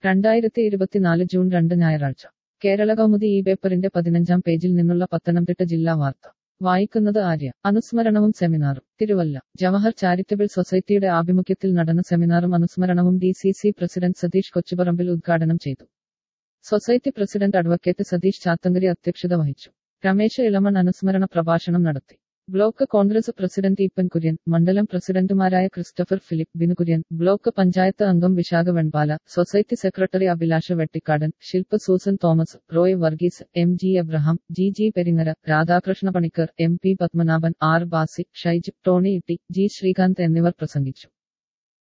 രണ്ടായിരത്തി ഇരുപത്തിനാല് ജൂൺ രണ്ട് ഞായറാഴ്ച കേരള കൗമുദി ഈ പേപ്പറിന്റെ പതിനഞ്ചാം പേജിൽ നിന്നുള്ള പത്തനംതിട്ട ജില്ലാ വാർത്ത വായിക്കുന്നത് ആര്യ അനുസ്മരണവും സെമിനാറും തിരുവല്ല ജവഹർ ചാരിറ്റബിൾ സൊസൈറ്റിയുടെ ആഭിമുഖ്യത്തിൽ നടന്ന സെമിനാറും അനുസ്മരണവും D C C president Satheesh Kochuparambil ഉദ്ഘാടനം ചെയ്തു society president advocate Satheesh Chathankary അധ്യക്ഷത വഹിച്ചു രമേശ് ഇളമൺ അനുസ്മരണ പ്രഭാഷണം നടത്തി ബ്ലോക്ക് കോൺഗ്രസ് പ്രസിഡന്റ് ഈപ്പൻ കുര്യൻ മണ്ഡലം പ്രസിഡന്റുമാരായ ക്രിസ്റ്റഫർ ഫിലിപ്പ് ബിനുകുര്യൻ ബ്ലോക്ക് പഞ്ചായത്ത് അംഗം Vishakha Venpala society secretary Abhilash Vettikkadan Shilpa Susan Thomas Roy Varghese M G Abraham G G Peringara Radhakrishna Panicker M P Padmanabhan R Basi Shaij Tony Itty G Sreekanth എന്നിവർ പ്രസംഗിച്ചു